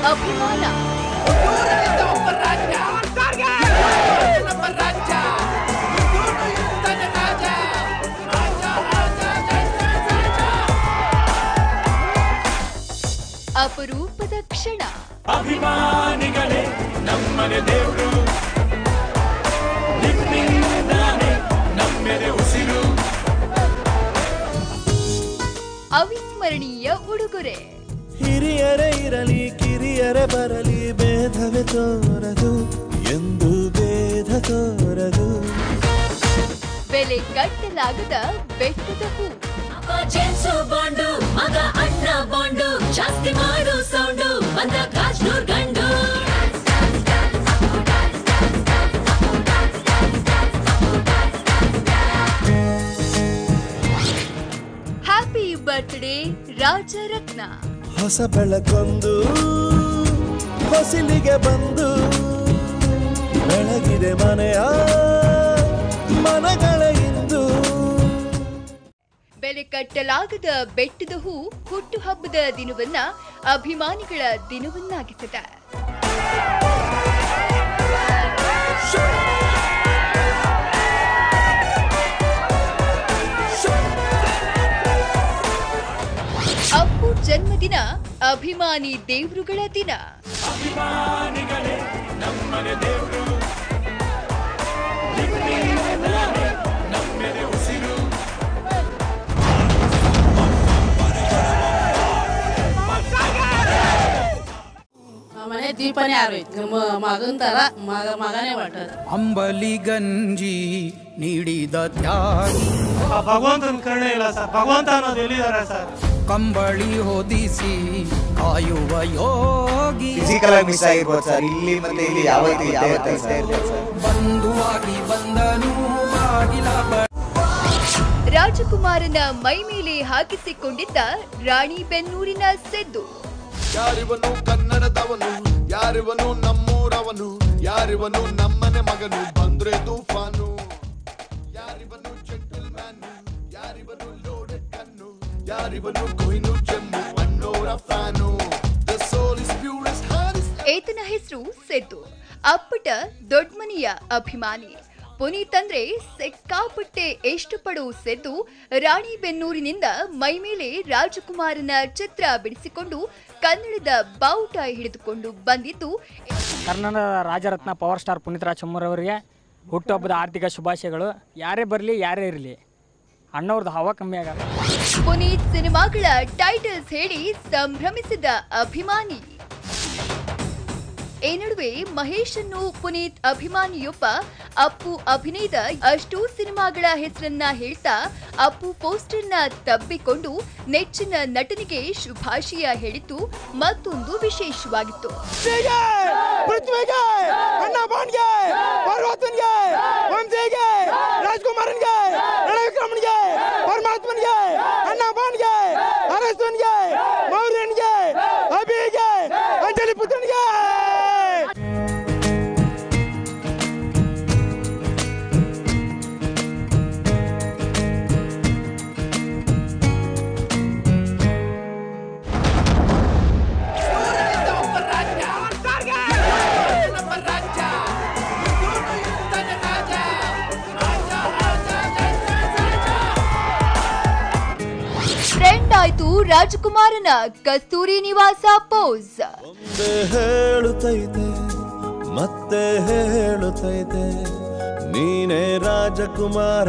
ಅಭಿಮಾನ ಅಪರೂಪದ ಕ್ಷಣ ಅಭಿಮಾನಿಗಳೇ ನಮ್ಮನೆ ದೇವ್ರು ನಿಮ್ಮಿಂದಾನೆ ನಮ್ಮೆದೆ ಉಸಿರು ಅವಿಸ್ಮರಣೀಯ ಉಡುಗೊರೆ ಹಿರಿಯರೇ ಇರಲಿ ಕಿರಿಯರೇ ಬರಲಿ ಭೇದವೇ ತೋರದು ಎಂದು ಭೇದ ತೋರದು ಬೆಲೆ ಕಟ್ಟಲಾಗದ ಬೆಟ್ಟದ ಹೂ ಜೇಮ್ಸು ಬಾಂಡು ಮಗ ಅಣ್ಣ ಬಾಂಡು ಜಾಸ್ತಿ ಮಾಡು ಸೌಂಡು ಬಂದ ಕಾಜ್ನೂರ್ ಗಂಡು ಹ್ಯಾಪಿ ಬರ್ತ್ಡೇ ರಾಜರತ್ನ ಹೊಸ ಬೆಳಕೊಂದು ಹೊಸಿಲಿಗೆ ಬಂದು ಬೆಳಗಿದೆ ಮನೆಯ ಮನಗಳ ಇಂದು ಬೆಲೆ ಕಟ್ಟಲಾಗದ ಬೆಟ್ಟದ ಹೂ ಹುಟ್ಟುಹಬ್ಬದ ದಿನವನ್ನ ಅಭಿಮಾನಿಗಳ ದಿನವನ್ನಾಗಿಸಿದೆ ಅಪ್ಪು ಜನ್ಮದಿನ ಅಭಿಮಾನಿ ದೇವರುಗಳ ದಿನ ಅಭಿಮಾನಿಗಳೇ ನಮ್ಮನೆ ದೇವ್ರು ನಿಮ್ಮಿಂದಾನೆ ನಮ್ಮೆದೆ ಉಸಿರು ಆ ಮನೆ ದೀಪನೇ ಆರೋಯ್ತು ನಮ್ಮ ಮಗನ ತರ ಮಗ ಮಗನೇ ಹೊಟ್ಟದ ಅಂಬಲಿ ಗಂಜಿ ನೀಡಿದ ತ್ಯಾಗಿ ಆ ಭಗವಂತನ ಕರುಣೆ ಇಲ್ಲ ಸರ್ ಭಗವಂತ ಅನ್ನೋದು ಎಲ್ಲಿದ್ದಾರೆ ಸರ್ ಕಂಬಳಿ ಹೊದಿಸಿ ಕಾಯುವ ಯೋಗಿ ಫಿಸಿಕಲ್ ಆಗಿ ಮಿಸ್ ಆಗಿರ್ಬೋದು ಸರ್ ಇಲ್ಲಿ ಮತ್ತೆ ಇಲ್ಲಿ ಯಾವತ್ತೂ ಯಾವತ್ತೂ ಸರ್ ಬಂಧುವಾಗಿ ಬಂದನು ಬಾಗಿಲ ಬ- ರಾಜಕುಮಾರನ ಮೈ ಮೇಲೆ ಹಾಕಿಸಿಕೊಂಡಿದ್ದ ರಾಣಿಬೆನ್ನೂರಿನ ಸೆದ್ದು ಯಾರಿವನು ಕನ್ನಡದವನು ಯಾರಿವನು ನಮ್ಮೂರವನು ಯಾರಿವನು ನಮ್ಮನೆ ಮಗನು ಬಂದ್ರೆ ತೂಫಾನು ಯಾರಿವನು ಜೆಂಟಲ್ಮ್ಯಾನು ಯಾರಿವನು ಲೋಡೆಡ್ ಕಣ್ಣು ಯಾರಿವನು ಕೊಹಿನು ಚೆಮ್ಮು ಅನ್ನೋರ fan the soul is purest heart is ಈತನ ಹೆಸರು ಸೆದ್ದು ಅಪ್ಪಟ ದೊಡ್ಮನಿಯ ಅಭಿಮಾನಿ ಪುನೀತ್ ಅಂದ್ರೆ ಸಿಕ್ಕಾಪಟ್ಟೆ ಇಷ್ಟಪಡೋ ಸೆದ್ದು ರಾಣಿಬೆನ್ನೂರಿನಿಂದ ಮೈಮೇಲೆ ರಾಜಕುಮಾರನ ಚಿತ್ರ ಬಿಡಿಸಿಕೊಂಡು ಕನ್ನಡದ ಬಾವುಟ ಹಿಡಿದುಕೊಂಡು ಬಂದಿದ್ದು ಕನ್ನಡ ರಾಜರತ್ನ ಪವರ್ ಸ್ಟಾರ್ ಪುನೀತ್ ರಾಜ್ಕುಮಾರ್ ಅವರಿಗೆ ಹುಟ್ಟುಹಬ್ಬದ ಆರ್ಥಿಕ ಶುಭಾಶಯಗಳು ಯಾರೇ ಬರಲಿ ಯಾರೇ ಇರಲಿ ಅಣ್ಣವ್ರದ್ದು ಹವಾ ಕಮ್ಮಿ ಆಗಲ್ಲ ಪುನೀತ್ ಸಿನಿಮಾಗಳ ಟೈಟಲ್ಸ್ ಹೇಳಿ ಸಂಭ್ರಮಿಸಿದ ಅಭಿಮಾನಿ ಈ ನಡುವೆ ಮಹೇಶ್ ಅನ್ನು ಪುನೀತ್ ಅಭಿಮಾನಿಯೊಬ್ಬ ಅಪ್ಪು ಅಭಿನಯದ ಅಷ್ಟೂ ಸಿನಿಮಾಗಳ ಹೆಸರನ್ನ ಹೇಳ್ತಾ ಅಪ್ಪು ಪೋಸ್ಟರ್ನ ತಬ್ಬಿಕೊಂಡು ನೆಚ್ಚಿನ ನಟನಿಗೆ ಶುಭಾಶಯ ಹೇಳಿದ್ದು ಮತ್ತೊಂದು ವಿಶೇಷವಾಗಿತ್ತು ಪೃಥ್ವಿಗೆ ಅಣ್ಣ ಬಾಣ್ಗೆ ಪರ್ವತನ್ಗೆ ವಂಶಿಗೆ ರಾಜ್ಕುಮಾರನ್ಗೆ ರಣವಿಕ್ರಮನ್ಗೆ ಪರಮಾತ್ಮನ್ಗೆ ಅಣ್ಣ ಬಾಣ್ಗೆ ಅರಸನ್ಗೆ ಮೌರ್ಯನ್ಗೆ ಅಭಿಗೆ ಅಂಜಲಿ ಪುತ್ರನ್ಗೆ ಟ್ರೆಂಡ್ ಆಯ್ತು ರಾಜಕುಮಾರನ ಕಸ್ತೂರಿ ನಿವಾಸ ಪೋಸ್ ಒಂದೇ ಹೇಳುತ್ತೈತೆ ಮತ್ತೆ ಹೇಳುತ್ತೈತೆ ನೀನೇ ರಾಜಕುಮಾರ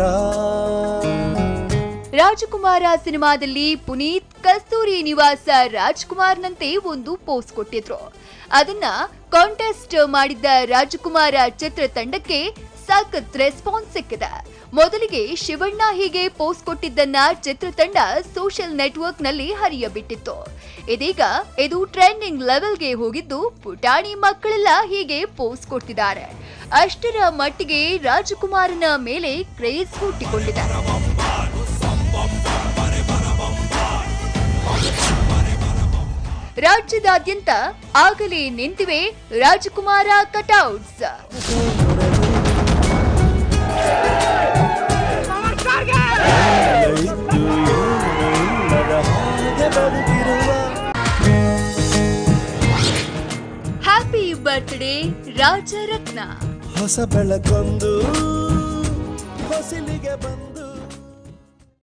ರಾಜಕುಮಾರ ಸಿನಿಮಾದಲ್ಲಿ ಪುನೀತ್ ಕಸ್ತೂರಿ ನಿವಾಸ ರಾಜ್ಕುಮಾರ್ನಂತೆ ಒಂದು ಪೋಸ್ ಕೊಟ್ಟಿದ್ರು ಅದನ್ನ ಕಾಂಟೆಸ್ಟ್ ಮಾಡಿದ್ದ ರಾಜಕುಮಾರ ಚಿತ್ರತಂಡಕ್ಕೆ ಸಖತ್ ರೆಸ್ಪಾನ್ಸ್ ಸಿಕ್ಕಿದೆ ಮೊದಲಿಗೆ ಶಿವಣ್ಣ ಹೀಗೆ ಪೋಸ್ ಕೊಟ್ಟಿದ್ದನ್ನ ಚಿತ್ರತಂಡ ಸೋಷಿಯಲ್ ನೆಟ್ವರ್ಕ್ ನಲ್ಲಿ ಹರಿಯಬಿಟ್ಟಿತ್ತು ಇದೀಗ ಇದು ಟ್ರೆಂಡಿಂಗ್ ಲೆವೆಲ್ಗೆ ಹೋಗಿದ್ದು ಪುಟಾಣಿ ಮಕ್ಕಳೆಲ್ಲ ಹೀಗೆ ಪೋಸ್ ಕೊಡ್ತಿದ್ದಾರೆ ಅಷ್ಟರ ಮಟ್ಟಿಗೆ ರಾಜಕುಮಾರನ ಮೇಲೆ ಕ್ರೇಜ್ ಹುಟ್ಟಿಕೊಂಡಿದೆ ರಾಜ್ಯದಾದ್ಯಂತ ಆಗಲೇ ನಿಂತಿವೆ ರಾಜಕುಮಾರ ಕಟೌಟ್ಸ್ ಇದ್ದು ಏನೂ ಇಲ್ಲದ ಹಾಗೆ ಬದುಕಿರುವ ಬರ್ತ್ಡೇ ರಾಜರತ್ನ ಹೊಸ ಬೆಳಕೊಂದು ಹೊಸಿಲಿಗೆ ಬಂದು